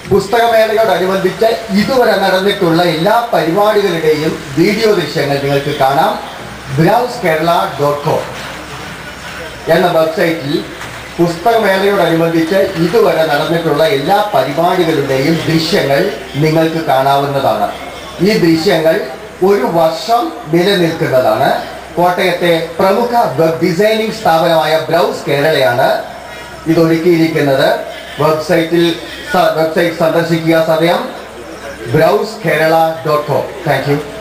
പുസ്തകമേളയോടനുബന്ധിച്ച് ഇതുവരെ നടന്നിട്ടുള്ള എല്ലാ പരിപാടികളുടെയും വീഡിയോ ദൃശ്യങ്ങൾ നിങ്ങൾക്ക് കാണാം ബ്രൗസ് കേരള ഡോട്ട് കോം എന്ന വെബ്സൈറ്റിൽ പുസ്തകമേളയോടനുബന്ധിച്ച് ഇതുവരെ നടന്നിട്ടുള്ള എല്ലാ പരിപാടികളുടെയും ദൃശ്യങ്ങൾ നിങ്ങൾക്ക് കാണാവുന്നതാണ് ഈ ദൃശ്യങ്ങൾ ഒരു വർഷം നിലനിൽക്കുന്നതാണ് കോട്ടയത്തെ പ്രമുഖ വെബ് ഡിസൈനിങ് സ്ഥാപനമായ ബ്രൗസ് കേരളയാണ് ഇതൊരുക്കിയിരിക്കുന്നത് വെബ്സൈറ്റിൽ സ- വെബ്സൈറ്റ് സന്ദർശിക്കുക സമയം Browse Kerala dot com thank U